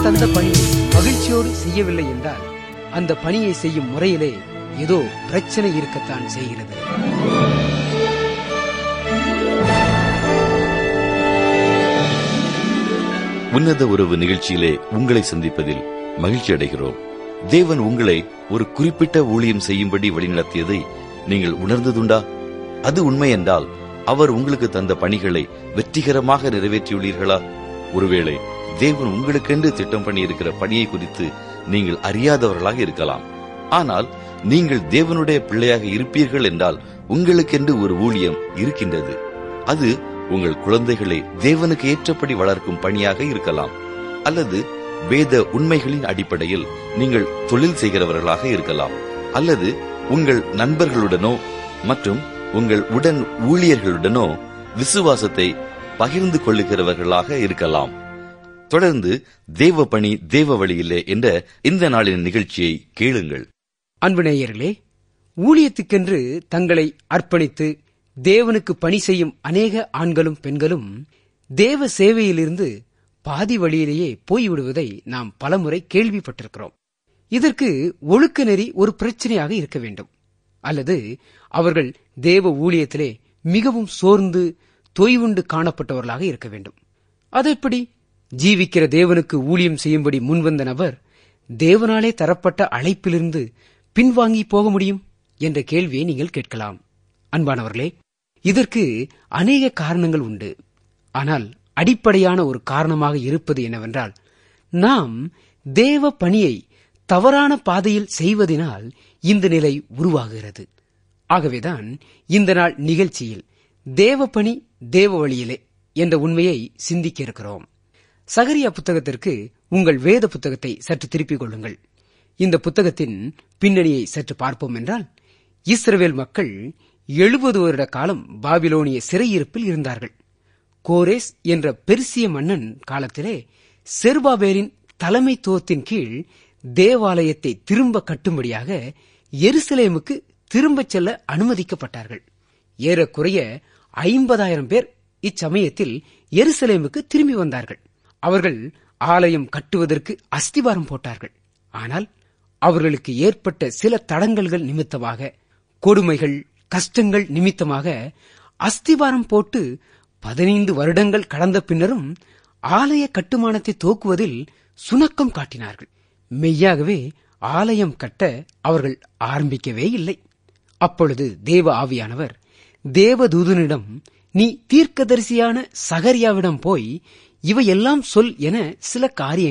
தந்த பணியை மகிழ்ச்சியோடு செய்யவில்லை என்றால் அந்த பணியை செய்யும் முறையிலே ஏதோ பிரச்சனை இருக்கத்தான் செய்கிறது உன்னத உறவு நிகழ்ச்சியிலே உங்களை சந்திப்பதில் மகிழ்ச்சி அடைகிறோம் தேவன் உங்களை ஒரு குறிப்பிட்ட ஊழியம் செய்யும்படி வழிநடத்தியதை நீங்கள் உணர்ந்ததுண்டா அது உண்மை என்றால் அவர் உங்களுக்கு தந்த பணிகளை வெற்றிகரமாக நிறைவேற்றியுள்ளீர்களா ஒருவேளை தேவன் உங்களுக்கென்று திட்டம் பண்ணியிருக்கிற பணியை குறித்து நீங்கள் அறியாதவர்களாக இருக்கலாம் ஆனால் நீங்கள் தேவனுடைய பிள்ளையாக இருப்பீர்கள் என்றால் உங்களுக்கென்று ஒரு ஊழியம் இருக்கின்றது அது உங்கள் குழந்தைகளை தேவனுக்கு ஏற்றபடி வளர்க்கும் பணியாக இருக்கலாம் அல்லது வேத உண்மைகளின் அடிப்படையில் நீங்கள் தொழில் செய்கிறவர்களாக இருக்கலாம் அல்லது உங்கள் நண்பர்களுடனோ மற்றும் உங்கள் உடன் ஊழியர்களுடனோ விசுவாசத்தை பகிர்ந்து கொள்ளுகிறவர்களாக இருக்கலாம் தொடர்ந்து தேவ பணி தேவ வழியிலே என்ற இந்த நாளின் நிகழ்ச்சியை கேளுங்கள் அன்பு நேயர்களே ஊழியத்துக்கென்று தங்களை அர்ப்பணித்து தேவனுக்கு பணி செய்யும் அநேக ஆண்களும் பெண்களும் தேவ சேவையிலிருந்து பாதி வழியிலேயே போய்விடுவதை நாம் பலமுறை கேள்விப்பட்டிருக்கிறோம் இதற்கு ஒழுக்க நெறி ஒரு பிரச்சனையாக இருக்க வேண்டும் அல்லது அவர்கள் தேவ ஊழியத்திலே மிகவும் சோர்ந்து தொய்வுண்டு காணப்பட்டவர்களாக இருக்க வேண்டும் அதெப்படி ஜீவிக்கிற தேவனுக்கு ஊழியம் செய்யும்படி முன்வந்த நபர் தேவனாலே தரப்பட்ட அழைப்பிலிருந்து பின்வாங்கி போக முடியும் என்ற கேள்வியை நீங்கள் கேட்கலாம் அன்பானவர்களே இதற்கு அநேக காரணங்கள் உண்டு ஆனால் அடிப்படையான ஒரு காரணமாக இருப்பது என்னவென்றால் நாம் தேவ பணியை தவறான பாதையில் செய்வதனால் இந்த நிலை உருவாகிறது ஆகவேதான் இந்த நாள் நிகழ்ச்சியில் தேவ பணி தேவ வழியிலே என்ற உண்மையை சிந்திக்க இருக்கிறோம் சகரியா புத்தகத்திற்கு உங்கள் வேத புத்தகத்தை சற்று திருப்பிக் கொள்ளுங்கள் இந்த புத்தகத்தின் பின்னணியை சற்று பார்ப்போம் என்றால் இஸ்ரவேல் மக்கள் எழுபது வருட காலம் பாபிலோனிய சிறையிருப்பில் இருந்தார்கள் கோரேஸ் என்ற பெர்சிய மன்னன் காலத்திலே செருபாபேலின் தலைமைத்துவத்தின் கீழ் தேவாலயத்தை திரும்ப கட்டும்படியாக எருசலேமுக்கு திரும்பச் செல்ல அனுமதிக்கப்பட்டார்கள் ஏறக்குறைய ஐம்பதாயிரம் பேர் இச்சமயத்தில் எருசலேமுக்கு திரும்பி வந்தார்கள் அவர்கள் ஆலயம் கட்டுவதற்கு அஸ்திவாரம் போட்டார்கள் ஆனால் அவர்களுக்கு ஏற்பட்ட சில தடங்கல்கள் நிமித்தமாக கொடுமைகள் கஷ்டங்கள் நிமித்தமாக அஸ்திவாரம் போட்டு பதினைந்து வருடங்கள் கடந்த பின்னரும் ஆலய கட்டுமானத்தை துவக்குவதில் சுணக்கம் காட்டினார்கள் மெய்யாகவே ஆலயம் கட்ட அவர்கள் ஆரம்பிக்கவே இல்லை அப்பொழுது தேவ ஆவியானவர் தேவதூதனிடம் நீ தீர்க்கதரிசியான சகரியாவிடம் போய் இவையெல்லாம் சொல் என சில காரியங்கள்